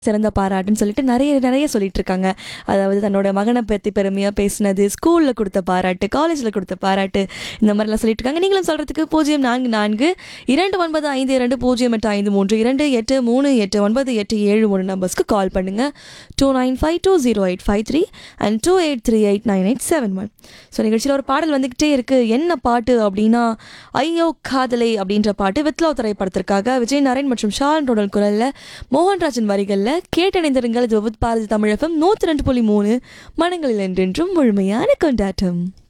சிறந்த பாராட்டுன்னு சொல்லிட்டு நிறைய நிறைய சொல்லிட்டு இருக்காங்க அதாவது தன்னோட மகனை பற்றி பெருமையாக பேசினது ஸ்கூலில் கொடுத்த பாராட்டு காலேஜில் கொடுத்த பாராட்டு இந்த மாதிரிலாம் சொல்லிட்டு இருக்காங்க நீங்களும் சொல்கிறதுக்கு பூஜ்ஜியம் நான்கு நான்கு இரண்டு ஒன்பது ஐந்து இரண்டு பூஜ்ஜியம் எட்டு ஐந்து மூன்று இரண்டு எட்டு மூணு எட்டு ஒன்பது எட்டு ஏழு மூணு நம்பர்ஸ்க்கு கால் பண்ணுங்கள் two nine five two zero eight five three and two eight three eight nine eight seven one so நிகழ்ச்சியில் ஒரு பாடல் வந்துக்கிட்டே இருக்குது என்ன பாட்டு அப்படின்னா ஐயோ காதலை அப்படின்ற பாட்டு வித்லோ திரைப்படத்திற்காக விஜய் நாராயண் மற்றும் ஷான் ரோடல் குரலில் மோகன்ராஜன் வரிகளில் கேட்டணிந்திருங்கள் இது வித் பாரதி தமிழகம் நூற்றி ரெண்டு புள்ளி மூணு மனங்களில் என்றென்றும் முழுமையான கொண்டாட்டம்